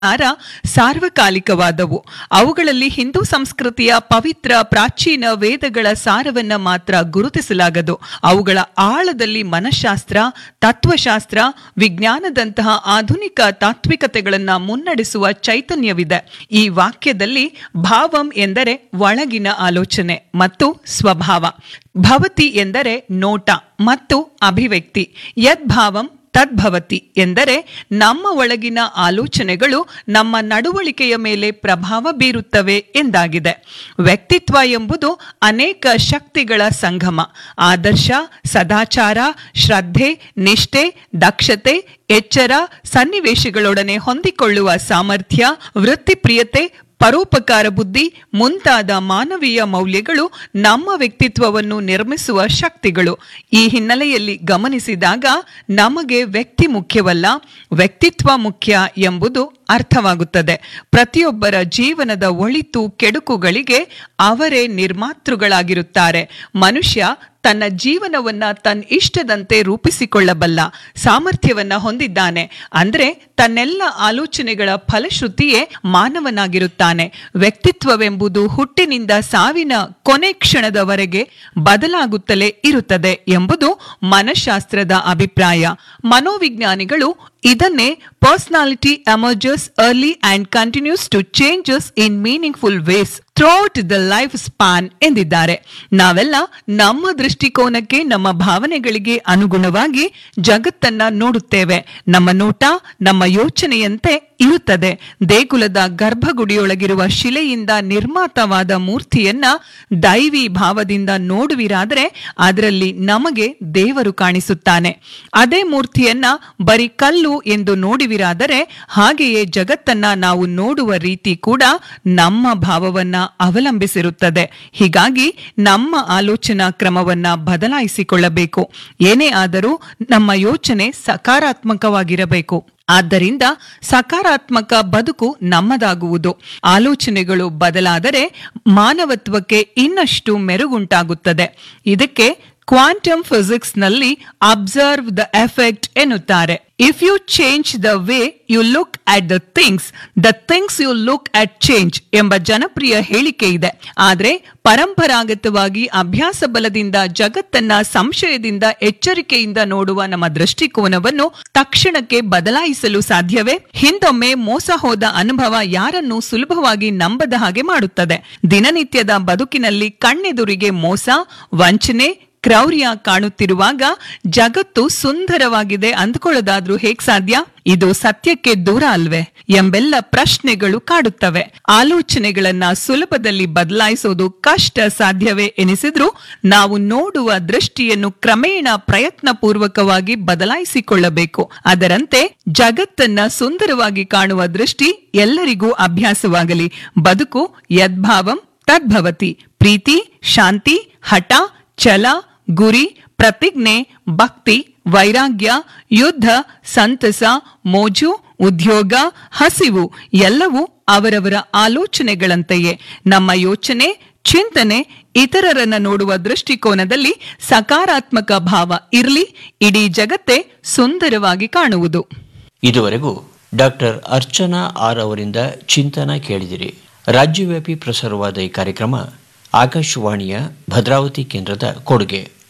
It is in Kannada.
ಆರ ಸಾರ್ವಕಾಲಿಕವಾದವು ಅವುಗಳಲ್ಲಿ ಹಿಂದೂ ಸಂಸ್ಕೃತಿಯ ಪವಿತ್ರ ಪ್ರಾಚೀನ ವೇದಗಳ ಸಾರವನ್ನ ಮಾತ್ರ ಗುರುತಿಸಲಾಗದು ಅವುಗಳ ಆಳದಲ್ಲಿ ಮನಃಶಾಸ್ತ್ರ ತತ್ವಶಾಸ್ತ್ರ ವಿಜ್ಞಾನದಂತಹ ಆಧುನಿಕ ತಾತ್ವಿಕತೆಗಳನ್ನ ಮುನ್ನಡೆಸುವ ಚೈತನ್ಯವಿದೆ ಈ ವಾಕ್ಯದಲ್ಲಿ ಭಾವಂ ಎಂದರೆ ಒಳಗಿನ ಆಲೋಚನೆ ಮತ್ತು ಸ್ವಭಾವ ಭವತಿ ಎಂದರೆ ನೋಟ ಮತ್ತು ಅಭಿವ್ಯಕ್ತಿ ಯದ್ಭಾವಂ ತದ್ಭವತಿ ಎಂದರೆ ನಮ್ಮ ಒಳಗಿನ ಆಲೋಚನೆಗಳು ನಮ್ಮ ನಡವಳಿಕೆಯ ಮೇಲೆ ಪ್ರಭಾವ ಬೀರುತ್ತವೆ ಎಂದಾಗಿದೆ ವ್ಯಕ್ತಿತ್ವ ಎಂಬುದು ಅನೇಕ ಶಕ್ತಿಗಳ ಸಂಗಮ ಆದರ್ಶ ಸದಾಚಾರ ಶ್ರದ್ಧೆ ನಿಷ್ಠೆ ದಕ್ಷತೆ ಎಚ್ಚರ ಸನ್ನಿವೇಶಗಳೊಡನೆ ಹೊಂದಿಕೊಳ್ಳುವ ಸಾಮರ್ಥ್ಯ ವೃತ್ತಿಪ್ರಿಯತೆ ಪರೋಪಕಾರ ಬುದ್ಧಿ ಮುಂತಾದ ಮಾನವೀಯ ಮೌಲ್ಯಗಳು ನಮ್ಮ ವ್ಯಕ್ತಿತ್ವವನ್ನು ನಿರ್ಮಿಸುವ ಶಕ್ತಿಗಳು ಈ ಹಿನ್ನೆಲೆಯಲ್ಲಿ ಗಮನಿಸಿದಾಗ ನಮಗೆ ವ್ಯಕ್ತಿ ಮುಖ್ಯವಲ್ಲ ವ್ಯಕ್ತಿತ್ವ ಮುಖ್ಯ ಎಂಬುದು ಅರ್ಥವಾಗುತ್ತದೆ ಪ್ರತಿಯೊಬ್ಬರ ಜೀವನದ ಒಳಿತು ಕೆಡುಕುಗಳಿಗೆ ಅವರೇ ನಿರ್ಮಾತೃಗಳಾಗಿರುತ್ತಾರೆ ಮನುಷ್ಯ ತನ್ನ ಜೀವನವನ್ನ ತನ್ನ ಇಷ್ಟದಂತೆ ರೂಪಿಸಿಕೊಳ್ಳಬಲ್ಲ ಸಾಮರ್ಥ್ಯವನ್ನ ಹೊಂದಿದ್ದಾನೆ ಅಂದ್ರೆ ತನ್ನೆಲ್ಲ ಆಲೋಚನೆಗಳ ಫಲಶ್ರುತಿಯೇ ಮಾನವನಾಗಿರುತ್ತಾನೆ ವ್ಯಕ್ತಿತ್ವವೆಂಬುದು ಹುಟ್ಟಿನಿಂದ ಸಾವಿನ ಕೊನೆ ಕ್ಷಣದವರೆಗೆ ಬದಲಾಗುತ್ತಲೇ ಇರುತ್ತದೆ ಎಂಬುದು ಮನಃಶಾಸ್ತ್ರದ ಅಭಿಪ್ರಾಯ ಮನೋವಿಜ್ಞಾನಿಗಳು ಇದನ್ನೇ personality emerges early and continues to changes in meaningful ways throughout the life span ಎಂದಿದ್ದಾರೆ ನಾವೆಲ್ಲ ನಮ್ಮ ದೃಷ್ಟಿಕೋನಕ್ಕೆ ನಮ್ಮ ಭಾವನೆಗಳಿಗೆ ಅನುಗುಣವಾಗಿ ಜಗತ್ತನ್ನ ನೋಡುತ್ತೇವೆ ನಮ್ಮ ನೋಟ ನಮ್ಮ ಯೋಚನೆಯಂತೆ ಇರುತ್ತದೆ ದೇಗುಲದ ಗರ್ಭಗುಡಿಯೊಳಗಿರುವ ಶಿಲೆಯಿಂದ ನಿರ್ಮಾತವಾದ ಮೂರ್ತಿಯನ್ನ ದೈವಿ ಭಾವದಿಂದ ನೋಡುವಿರಾದರೆ ಅದರಲ್ಲಿ ನಮಗೆ ದೇವರು ಕಾಣಿಸುತ್ತಾನೆ ಅದೇ ಮೂರ್ತಿಯನ್ನ ಬರೀ ಕಲ್ಲು ಎಂದು ನೋಡುವಿರಾದರೆ ಹಾಗೆಯೇ ಜಗತ್ತನ್ನ ನಾವು ನೋಡುವ ರೀತಿ ಕೂಡ ನಮ್ಮ ಭಾವವನ್ನ ಅವಲಂಬಿಸಿರುತ್ತದೆ ಹೀಗಾಗಿ ನಮ್ಮ ಆಲೋಚನಾ ಕ್ರಮವನ್ನ ಬದಲಾಯಿಸಿಕೊಳ್ಳಬೇಕು ಏನೇ ಆದರೂ ನಮ್ಮ ಯೋಚನೆ ಸಕಾರಾತ್ಮಕವಾಗಿರಬೇಕು ಆದ್ದರಿಂದ ಸಕಾರಾತ್ಮಕ ಬದುಕು ನಮ್ಮದಾಗುವುದು ಆಲೋಚನೆಗಳು ಬದಲಾದರೆ ಮಾನವತ್ವಕ್ಕೆ ಇನ್ನಷ್ಟು ಮೆರುಗುಂಟಾಗುತ್ತದೆ ಇದಕ್ಕೆ ಕ್ವಾಂಟಮ್ ಫಿಸಿಕ್ಸ್ ನಲ್ಲಿ ಅಬ್ಸರ್ವ್ ದ ಎಫೆಕ್ಟ್ ಎನ್ನುತ್ತಾರೆ if you change the way you look at the things the things you look at change ಎಂಬ ಜನಪ್ರಿಯ ಹೇಳಿಕೆ ಇದೆ ಆದ್ರೆ ಪರಂಪರಾಗತವಾಗಿ ಅಭ್ಯಾಸ ಬಲದಿಂದ ಜಗತ್ತನ್ನ ಸಂಶಯದಿಂದ ಎಚ್ಚರಿಕೆಯಿಂದ ನೋಡುವ ನಮ್ಮ ದೃಷ್ಟಿಕೋನವನ್ನು ತಕ್ಷಣಕ್ಕೆ ಬದಲಾಯಿಸಲು ಸಾಧ್ಯವೇ ಹಿಂದೊಮ್ಮೆ ಮೋಸ ಹೋದ ಅನುಭವ ಯಾರನ್ನು ಸುಲಭವಾಗಿ ನಂಬದ ಹಾಗೆ ಮಾಡುತ್ತದೆ ದಿನನಿತ್ಯದ ಬದುಕಿನಲ್ಲಿ ಕಣ್ಣೆದುರಿಗೆ ಮೋಸ ವಂಚನೆ ಕ್ರೌರ್ಯ ಕಾಣುತ್ತಿರುವಾಗ ಜಗತ್ತು ಸುಂದರವಾಗಿದೆ ಅಂದ್ಕೊಳ್ಳೋದಾದ್ರೂ ಹೇಗ್ ಸಾಧ್ಯ ಇದು ಸತ್ಯಕ್ಕೆ ದೂರ ಅಲ್ವೇ ಎಂಬೆಲ್ಲ ಪ್ರಶ್ನೆಗಳು ಕಾಡುತ್ತವೆ ಆಲೋಚನೆಗಳನ್ನ ಸುಲಭದಲ್ಲಿ ಬದಲಾಯಿಸೋದು ಕಷ್ಟ ಸಾಧ್ಯವೇ ಎನಿಸಿದ್ರೂ ನಾವು ನೋಡುವ ದೃಷ್ಟಿಯನ್ನು ಕ್ರಮೇಣ ಪ್ರಯತ್ನ ಪೂರ್ವಕವಾಗಿ ಬದಲಾಯಿಸಿಕೊಳ್ಳಬೇಕು ಅದರಂತೆ ಜಗತ್ತನ್ನ ಸುಂದರವಾಗಿ ಕಾಣುವ ದೃಷ್ಟಿ ಎಲ್ಲರಿಗೂ ಅಭ್ಯಾಸವಾಗಲಿ ಬದುಕು ಯದ್ಭಾವಂ ತದ್ಭವತಿ ಪ್ರೀತಿ ಶಾಂತಿ ಹಠ ಛಲ ಗುರಿ ಪ್ರತಿಜ್ಞೆ ಭಕ್ತಿ ವೈರಾಗ್ಯ ಯುದ್ಧ ಸಂತಸ ಮೋಜು ಉದ್ಯೋಗ ಹಸಿವು ಎಲ್ಲವೂ ಅವರವರ ಆಲೋಚನೆಗಳಂತೆಯೇ ನಮ್ಮ ಯೋಚನೆ ಚಿಂತನೆ ಇತರರನ್ನ ನೋಡುವ ದೃಷ್ಟಿಕೋನದಲ್ಲಿ ಸಕಾರಾತ್ಮಕ ಭಾವ ಇರಲಿ ಇಡೀ ಜಗತ್ತೇ ಸುಂದರವಾಗಿ ಕಾಣುವುದು ಇದುವರೆಗೂ ಡಾಕ್ಟರ್ ಅರ್ಚನಾ ಆರ್ ಅವರಿಂದ ಚಿಂತನ ಕೇಳಿದಿರಿ ರಾಜ್ಯವ್ಯಾಪಿ ಪ್ರಸಾರವಾದ ಈ ಕಾರ್ಯಕ್ರಮ ಆಕಾಶವಾಣಿಯ ಭದ್ರಾವತಿ ಕೇಂದ್ರದ ಕೊಡುಗೆ